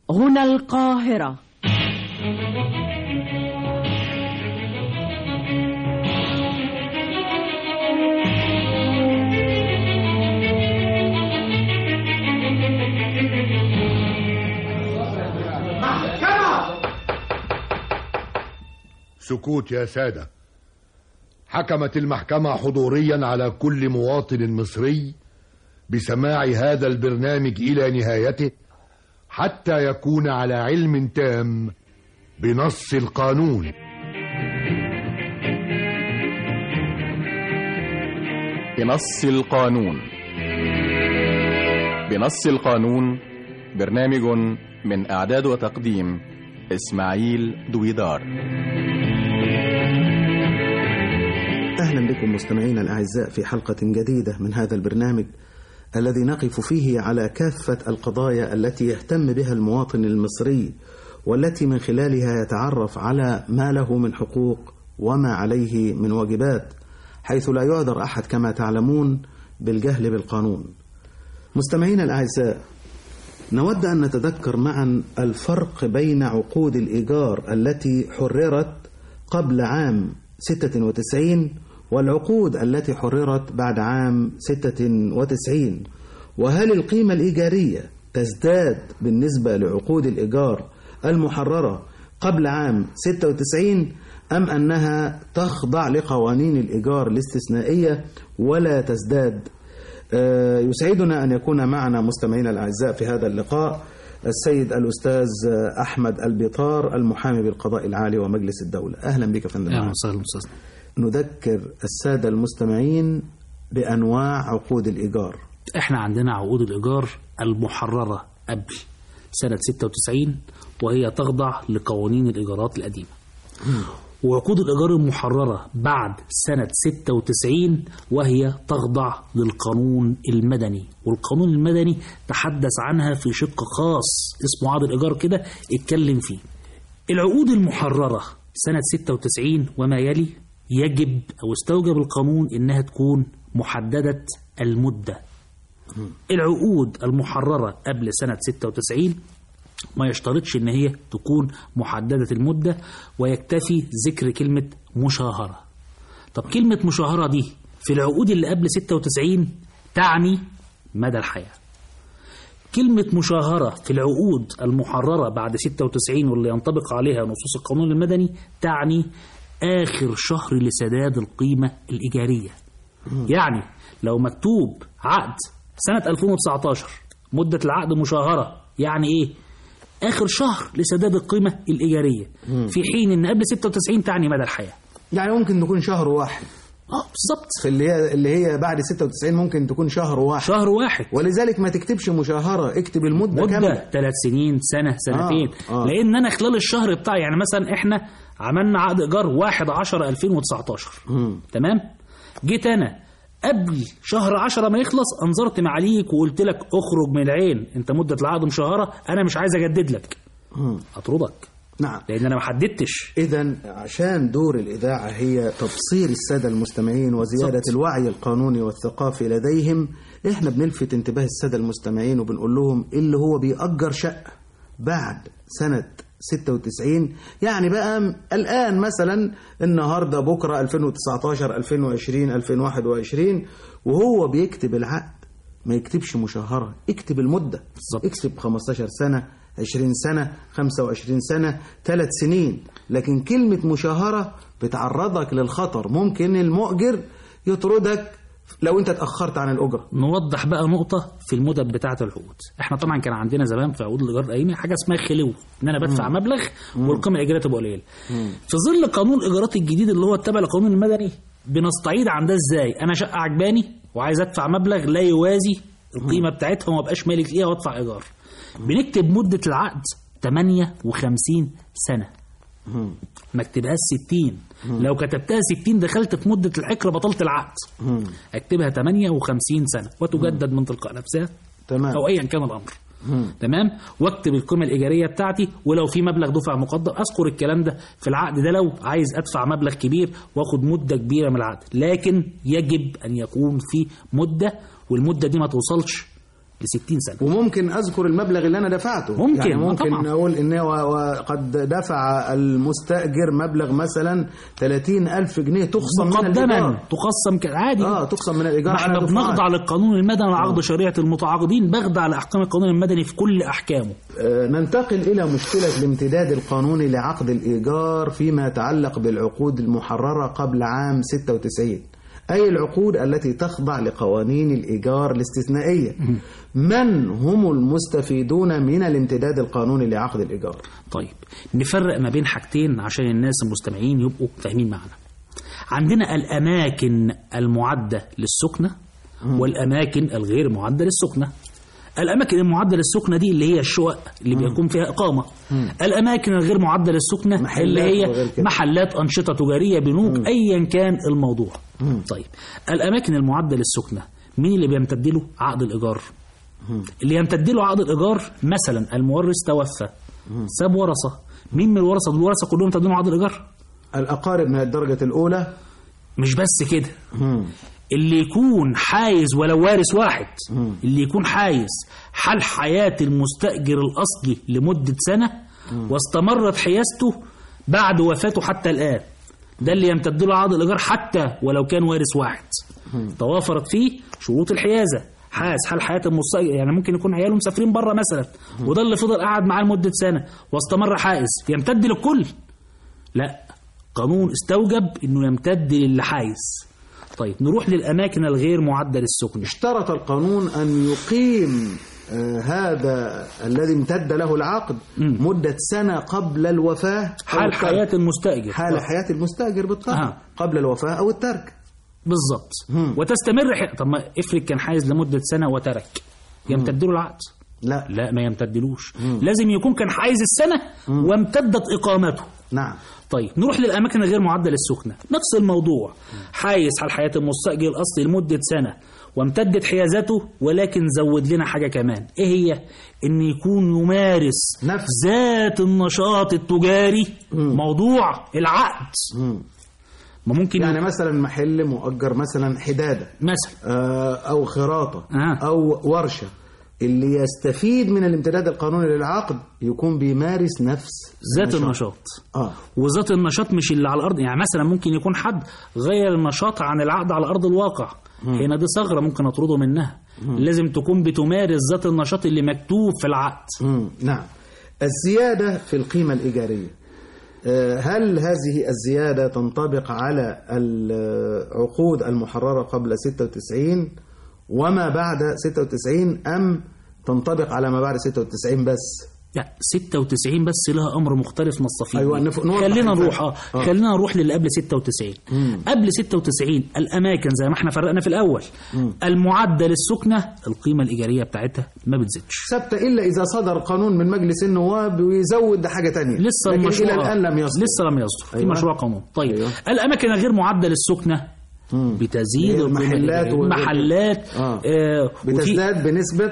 هنا القاهرة سكوت يا سادة حكمت المحكمة حضوريا على كل مواطن مصري بسماع هذا البرنامج إلى نهايته حتى يكون على علم تام بنص القانون بنص القانون بنص القانون برنامج من إعداد وتقديم إسماعيل دويدار أهلا بكم مستمعينا الأعزاء في حلقة جديدة من هذا البرنامج الذي نقف فيه على كافة القضايا التي يهتم بها المواطن المصري والتي من خلالها يتعرف على ما له من حقوق وما عليه من واجبات حيث لا يعذر أحد كما تعلمون بالجهل بالقانون مستمعينا الأعزاء نود أن نتذكر معا الفرق بين عقود الإيجار التي حررت قبل عام 96 والعقود التي حررت بعد عام 96 وهل القيمة الإيجارية تزداد بالنسبة لعقود الإيجار المحررة قبل عام 96 أم أنها تخضع لقوانين الإيجار الاستثنائية ولا تزداد آه، يسعدنا أن يكون معنا مستمعينا الأعزاء في هذا اللقاء السيد الأستاذ أحمد البطار المحامي بالقضاء العالي ومجلس الدولة أهلا بك يا فندم اهلا وسهلا استاذنا نذكر السادة المستمعين بأنواع عقود الإيجار احنا عندنا عقود الايجار المحرره قبل سنه 96 وهي تخضع لقوانين الايجارات القديمه وعقود الايجار المحرره بعد سنه 96 وهي تخضع للقانون المدني والقانون المدني تحدث عنها في شق خاص اسمه عقد الايجار كده اتكلم فيه العقود المحرره سنه 96 وما يلي يجب او استوجب القانون انها تكون محدده المده العقود المحررة قبل سنة 96 ما يشترطش ان هي تكون محددة المدة ويكتفي ذكر كلمة مشاهرة طب كلمة مشاهرة دي في العقود اللي قبل 96 تعني مدى الحياة كلمة مشاهرة في العقود المحررة بعد 96 واللي ينطبق عليها نصوص القانون المدني تعني آخر شهر لسداد القيمة الإيجارية يعني لو مكتوب عقد سنة 2019 مدة العقد مشاهرة يعني إيه؟ آخر شهر لسداد القيمة الإيجارية في حين إن قبل 96 تعني مدى الحياة يعني ممكن تكون شهر واحد اه بالظبط في اللي هي اللي هي بعد 96 ممكن تكون شهر واحد شهر واحد ولذلك ما تكتبش مشاهرة اكتب المدة كاملة مدة ثلاث سنين سنة سنتين آه. لأن أنا خلال الشهر بتاعي يعني مثلا إحنا عملنا عقد إيجار 1 10 2019 مم. تمام جيت أنا قبل شهر 10 ما يخلص أنظرت معاليك وقلت لك اخرج من العين أنت مدة العقد مشهرة أنا مش عايز أجدد لك مم. أطردك نعم لأن أنا ما حددتش إذا عشان دور الإذاعة هي تبصير السادة المستمعين وزيادة بالضبط. الوعي القانوني والثقافي لديهم إحنا بنلفت انتباه السادة المستمعين وبنقول لهم اللي هو بيأجر شقة بعد سنة 96 يعني بقى الآن مثلا النهاردة بكرة 2019 2020 2021 وهو بيكتب العقد ما يكتبش مشهرة اكتب المدة بالظبط. اكتب 15 سنة 20 سنة 25 سنة 3 سنين لكن كلمة مشاهرة بتعرضك للخطر ممكن المؤجر يطردك لو انت اتأخرت عن الأجرة نوضح بقى نقطة في المدد بتاعة العقود احنا طبعا كان عندنا زمان في عقود الإيجار القديمة حاجة اسمها خلو ان انا بدفع مبلغ والقيمة الإيجارية تبقى قليلة في ظل قانون الإيجارات الجديد اللي هو اتبع القانون المدني بنستعيد عن ده ازاي انا شقة عجباني وعايز ادفع مبلغ لا يوازي القيمة بتاعتها وما بقاش مالك ليها وادفع إيجار بنكتب مدة العقد 58 سنة ما اكتبهاش 60 لو كتبتها 60 دخلت في مدة الحكر بطلت العقد اكتبها 58 سنة وتجدد من تلقاء نفسها تمام او ايا كان الامر تمام واكتب القيمه الايجاريه بتاعتي ولو في مبلغ دفع مقدم اذكر الكلام ده في العقد ده لو عايز ادفع مبلغ كبير واخد مده كبيره من العقد لكن يجب ان يكون في مده والمده دي ما توصلش ل 60 سنه وممكن اذكر المبلغ اللي انا دفعته ممكن، يعني آه ممكن طبعاً. اقول ان هو- وقد دفع المستاجر مبلغ مثلا 30 الف جنيه تخصم من مقدما الايجار تقسم ك- عادي اه تخصم من الايجار ما احنا على دفعات. بنخضع للقانون المدني وعقد شريعه المتعاقدين بخضع لاحكام القانون المدني في كل احكامه آه، ننتقل إلى مشكلة الامتداد القانوني لعقد الإيجار فيما يتعلق بالعقود المحررة قبل عام 96 أي العقود التي تخضع لقوانين الإيجار الاستثنائية من هم المستفيدون من الامتداد القانوني لعقد الإيجار طيب نفرق ما بين حاجتين عشان الناس المستمعين يبقوا فاهمين معنا عندنا الأماكن المعدة للسكنة والأماكن الغير معدة للسكنة الأماكن المعدة للسكنة دي اللي هي الشقق اللي بيكون فيها إقامة الأماكن الغير معدة للسكنة محلات اللي وغير هي كده. محلات أنشطة تجارية بنوك أيا كان الموضوع طيب الأماكن المعدة للسكنة مين اللي بيمتد له عقد الإيجار اللي يمتد له عقد الإيجار مثلا المورث توفى ساب ورثة مين من الورثة دول الورثة كلهم يمتد لهم عقد الإيجار الأقارب من الدرجة الأولى مش بس كده اللي يكون حايز ولو وارث واحد اللي يكون حايز حال حياة المستأجر الأصلي لمدة سنة واستمرت حيازته بعد وفاته حتى الآن ده اللي يمتد له عقد الإيجار حتى ولو كان وارث واحد توافرت فيه شروط الحيازة حاز حال حياة المستأجر يعني ممكن يكون عياله مسافرين بره مثلا وده اللي فضل قاعد معاه لمدة سنة واستمر حائز يمتد للكل لا قانون استوجب انه يمتد للي حايز طيب نروح للاماكن الغير معده للسكن اشترط القانون أن يقيم آه، هذا الذي امتد له العقد مدة سنة قبل الوفاة أو حال الترك. حياه المستاجر حال حياة المستأجر بالطبع آه. قبل الوفاة أو الترك بالظبط وتستمر حي... طب ما افرض كان حايز لمده سنه وترك يمتد له العقد لا لا ما يمتدلوش لازم يكون كان حايز السنه وامتدت اقامته نعم طيب نروح للاماكن الغير معده للسكنه نفس الموضوع حايز حال حياه المستاجر الاصلي لمده سنه وامتدت حيازته ولكن زود لنا حاجه كمان ايه هي ان يكون يمارس نفس. ذات النشاط التجاري موضوع العقد ما ممكن يعني مثلا محل مؤجر مثلا حدادة مثلا آه، أو خراطة آه. أو ورشة اللي يستفيد من الامتداد القانوني للعقد يكون بيمارس نفس ذات النشاط اه وذات النشاط مش اللي على الارض يعني مثلا ممكن يكون حد غير النشاط عن العقد على ارض الواقع هنا دي ثغره ممكن اطرده منها لازم تكون بتمارس ذات النشاط اللي مكتوب في العقد مم. نعم الزيادة في القيمة الإيجارية آه، هل هذه الزيادة تنطبق على العقود المحررة قبل 96 وما بعد 96 أم تنطبق على ما بعد 96 بس لا 96 بس لها امر مختلف نستفيد أيوة، بيه. نف- نوضح خلينا الفرق. نروح اه آه. خلينا نروح للي قبل 96 قبل 96 الاماكن زي ما احنا فرقنا في الاول المعده للسكنه القيمه الايجاريه بتاعتها ما بتزيدش ثابتة إلا إذا صدر قانون من مجلس النواب ويزود ده حاجة تانية لسه لكن المشروع إلى الآن لم يصدر لسه لم يصدر في أيوة. مشروع قانون طيب أيوة. الاماكن الغير معده للسكنه بتزيد هي القيمة المحلات الإيجارية. وغير- محلات آه. آه وفي بتزداد بنسبة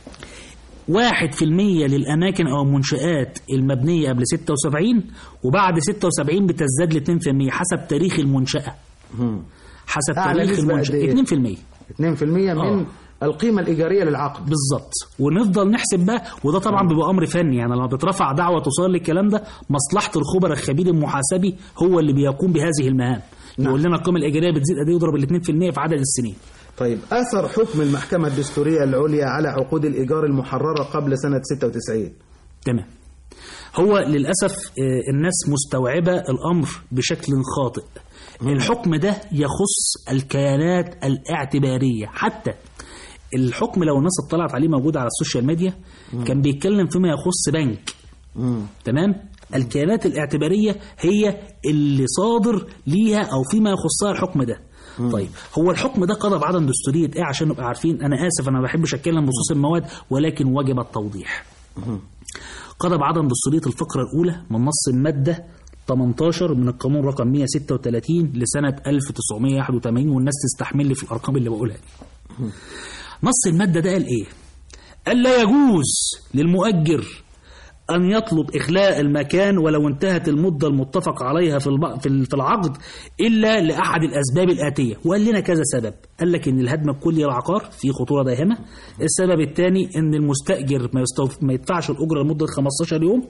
واحد في المية للأماكن أو المنشآت المبنية قبل 76 وبعد 76 بتزداد ل 2% حسب تاريخ المنشأة حسب أعلى تاريخ نسبة المنشأة قد إيه؟ 2% 2% من آه. القيمة الإيجارية للعقد بالظبط ونفضل نحسب بقى وده طبعا بيبقى امر فني يعني لما بترفع دعوه توصل للكلام ده مصلحه الخبراء الخبير المحاسبي هو اللي بيقوم بهذه المهام يقول لنا القيمه الايجاريه بتزيد قد ايه يضرب ال 2% في عدد السنين طيب أثر حكم المحكمة الدستورية العليا على عقود الإيجار المحررة قبل سنة 96 تمام هو للأسف آه، الناس مستوعبة الأمر بشكل خاطئ الحكم ده يخص الكيانات الاعتبارية حتى الحكم لو الناس اطلعت عليه موجود على السوشيال ميديا كان بيتكلم فيما يخص بنك تمام الكيانات الاعتبارية هي اللي صادر ليها أو فيما يخصها الحكم ده طيب هو الحكم ده قضى بعدم دستورية ايه عشان نبقى عارفين انا اسف انا ما بحبش اتكلم بخصوص المواد ولكن وجب التوضيح قضى بعدم دستورية الفقرة الأولى من نص المادة 18 من القانون رقم 136 لسنة 1981 والناس تستحمل لي في الأرقام اللي بقولها دي. نص المادة ده قال إيه؟ قال لا يجوز للمؤجر أن يطلب إخلاء المكان ولو انتهت المدة المتفق عليها في الب- في ال- في العقد إلا لأحد الأسباب الآتية وقال لنا كذا سبب قال لك إن الهدم الكلي للعقار فيه خطورة داهمة السبب الثاني إن المستأجر ما, يستوف... ما يدفعش الأجرة لمدة 15 يوم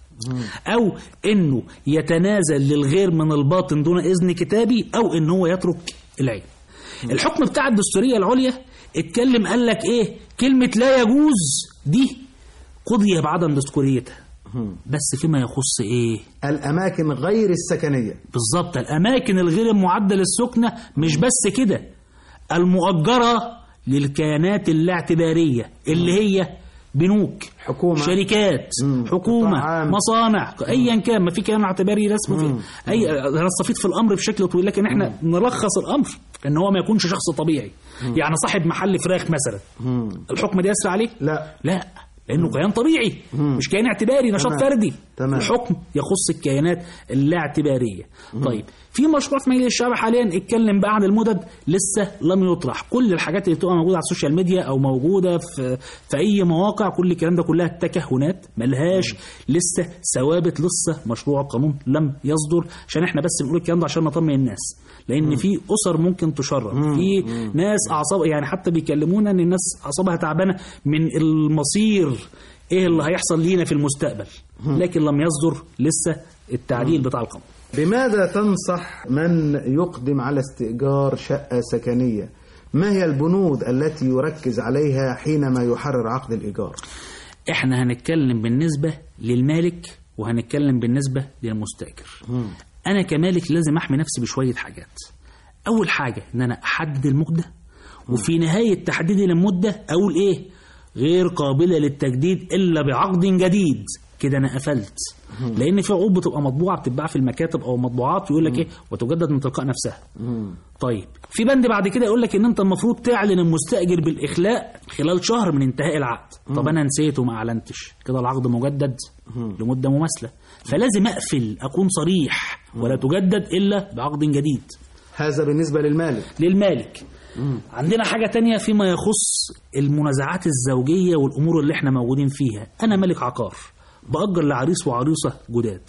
أو إنه يتنازل للغير من الباطن دون إذن كتابي أو إن هو يترك العين الحكم بتاع الدستورية العليا اتكلم قال لك إيه كلمة لا يجوز دي قضي بعدم دستوريتها بس فيما يخص إيه الأماكن غير السكنية بالظبط الأماكن الغير المعدة للسكنة مش بس كده المؤجرة للكيانات الاعتبارية اللي هي بنوك حكومة. شركات مم. حكومة قطاع عام. مصانع ايا كان ما في كيان اعتباري رسمي في اي انا استفيد في الامر بشكل طويل لكن احنا نلخص الامر ان هو ما يكونش شخص طبيعي يعني صاحب محل فراخ مثلا الحكم ده يسري عليه لا لا لانه كيان طبيعي مش كيان اعتباري نشاط تمام. فردي تمام. الحكم يخص الكيانات اللا اعتباريه طيب في مشروع في مجلس الشعب حاليا اتكلم بقى عن المدد لسه لم يطرح كل الحاجات اللي بتبقى موجوده على السوشيال ميديا او موجوده في في اي مواقع كل الكلام ده كلها تكهنات ملهاش لسه ثوابت لسه مشروع قانون لم يصدر عشان احنا بس بنقول الكلام ده عشان نطمن الناس لان في اسر ممكن تشرد في ناس اعصاب يعني حتى بيكلمونا ان الناس اعصابها تعبانه من المصير ايه اللي هيحصل لينا في المستقبل لكن لم يصدر لسه التعديل بتاع القانون بماذا تنصح من يقدم على استئجار شقة سكنية ما هي البنود التي يركز عليها حينما يحرر عقد الإيجار احنا هنتكلم بالنسبة للمالك وهنتكلم بالنسبة للمستأجر انا كمالك لازم احمي نفسي بشوية حاجات اول حاجة ان انا احدد المدة وفي نهاية تحديد المدة اقول ايه غير قابلة للتجديد الا بعقد جديد كده انا قفلت لان في عقود بتبقى مطبوعه بتتباع في المكاتب او مطبوعات يقول لك ايه وتجدد من تلقاء نفسها طيب في بند بعد كده يقول لك ان انت المفروض تعلن المستاجر بالاخلاء خلال شهر من انتهاء العقد طب انا نسيت وما اعلنتش كده العقد مجدد لمده مماثله فلازم اقفل اكون صريح ولا تجدد الا بعقد جديد هذا بالنسبة للمالك للمالك عندنا حاجة تانية فيما يخص المنازعات الزوجية والأمور اللي احنا موجودين فيها أنا مالك عقار بأجر لعريس وعروسة جداد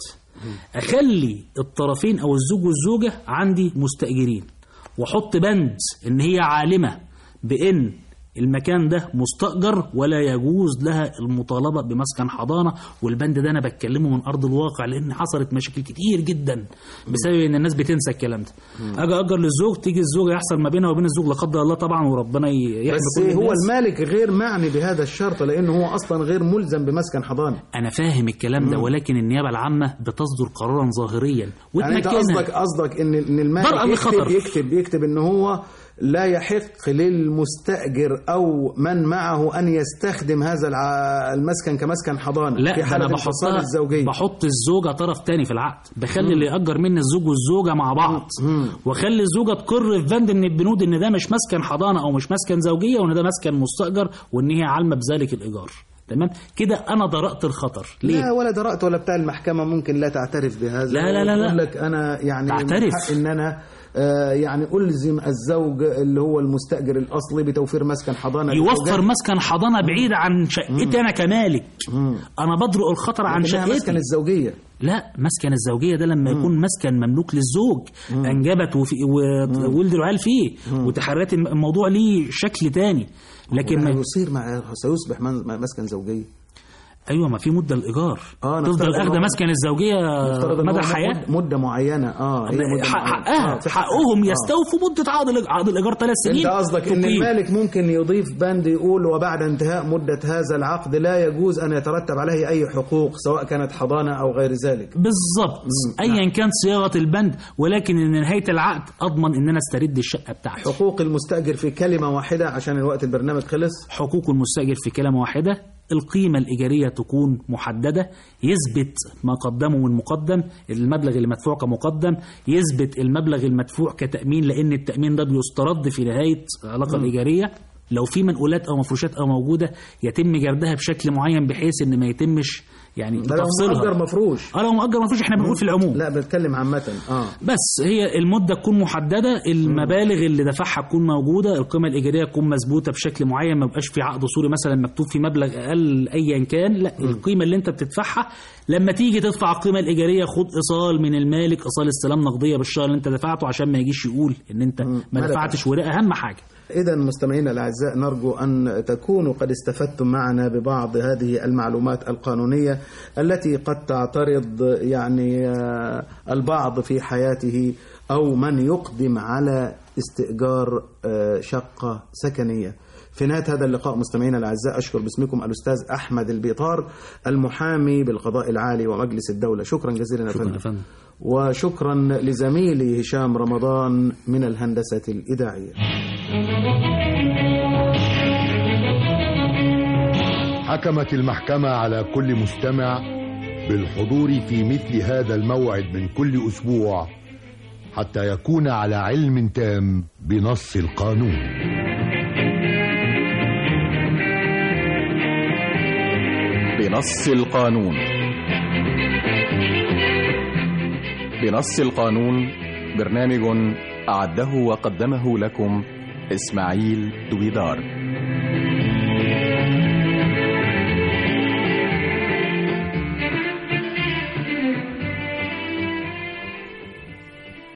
أخلي الطرفين أو الزوج والزوجة عندي مستأجرين وأحط بند إن هي عالمة بإن المكان ده مستأجر ولا يجوز لها المطالبة بمسكن حضانة والبند ده أنا بتكلمه من أرض الواقع لأن حصلت مشاكل كتير جدا بسبب إن الناس بتنسى الكلام ده أجي أجر للزوج تيجي الزوجة يحصل ما بينها وبين الزوج لا قدر الله طبعا وربنا ي- يحمي بس كل هو الناس. المالك غير معني بهذا الشرط لأنه هو أصلا غير ملزم بمسكن حضانة أنا فاهم الكلام ده ولكن النيابة العامة بتصدر قرارا ظاهريا يعني انت وتمكنها قصدك قصدك ان ان المالك درءا يكتب للخطر. يكتب يكتب ان هو لا يحق للمستأجر او من معه ان يستخدم هذا الع- المسكن كمسكن حضانه لا في ده حاله انا انفصال بحطها الزوجيه بحط الزوجه طرف تاني في العقد بخلي اللي ياجر مني الزوج والزوجه مع بعض واخلي الزوجه تقر في بند من البنود ان ده مش مسكن حضانه او مش مسكن زوجيه وان ده مسكن مستاجر وان هي عالمه بذلك الايجار تمام كده انا درأت الخطر ليه لا ولا درأت ولا بتاع المحكمة ممكن لا تعترف بهذا لا لا لا لا. يقول لك أنا يعني من تعترف. حق إن أنا آه يعني ألزم الزوج اللي هو المستأجر الأصلي بتوفير مسكن حضانة يوفر للزوجات. مسكن حضانه بعيد عن شقتي انا كمالك انا بدرؤ الخطر عن لكنها شقتي مسكن الزوجية لا مسكن الزوجية ده لما يكون مسكن مملوك للزوج أنجبت وفي وولد العيال فيه وتحررت الم- الموضوع ليه شكل تاني لكن ما ما يصير مع سيصبح من- مسكن زوجية أيوة ما في مدة الإيجار آه، نفترض تفضل إن أخذ هو- مسكن الزوجية نفترض إن مدى هو الحياة مد- مدة معينة اه هي مدة حق- معينة. حقها آه، في حقهم آه. يستوفوا مدة عقد الإيج- عقد الإيجار ثلاث سنين انت قصدك ان تقيم. المالك ممكن يضيف بند يقول وبعد انتهاء مدة هذا العقد لا يجوز ان يترتب عليه اي حقوق سواء كانت حضانة او غير ذلك بالظبط ايا كان صياغه البند ولكن ان نهايه العقد اضمن ان انا استرد الشقه بتاعتي حقوق المستأجر في كلمة واحدة عشان الوقت البرنامج خلص حقوق المستأجر في كلمة واحدة القيمة الإيجارية تكون محددة يثبت ما قدمه من مقدم المبلغ اللي مدفوع كمقدم يثبت المبلغ المدفوع كتأمين لأن التأمين ده بيسترد في نهاية العلاقة الإيجارية لو في منقولات أو مفروشات أو موجودة يتم جردها بشكل معين بحيث إن ما يتمش يعني ده لو بتفصيلها مؤجر مفروش اه لو مؤجر مفروش احنا بنقول في العموم لا بتكلم عامة اه بس هي المدة تكون محددة المبالغ اللي دفعها تكون موجودة القيمة الإيجارية تكون مظبوطة بشكل معين ما بقاش في عقد صوري مثلا مكتوب في مبلغ أقل أيا كان لا القيمة اللي أنت بتدفعها لما تيجي تدفع القيمة الإيجارية خد إيصال من المالك إيصال استلام نقدية بالشهر اللي أنت دفعته عشان ما يجيش يقول إن أنت ما ما دفعتش ورقة أهم حاجة إذا مستمعينا الأعزاء نرجو أن تكونوا قد استفدتم معنا ببعض هذه المعلومات القانونية التي قد تعترض يعني آه، البعض في حياته أو من يقدم على استئجار آه، شقة سكنية في نهاية هذا اللقاء مستمعينا الأعزاء أشكر باسمكم الأستاذ أحمد البيطار المحامي بالقضاء العالي ومجلس الدولة شكرا جزيلا يا شكرا فندم يا فندم وشكرا لزميلي هشام رمضان من الهندسة الإذاعية حكمت المحكمة على كل مستمع بالحضور في مثل هذا الموعد من كل أسبوع حتى يكون على علم تام بنص القانون بنص القانون بنص القانون برنامج أعده وقدمه لكم إسماعيل دويدار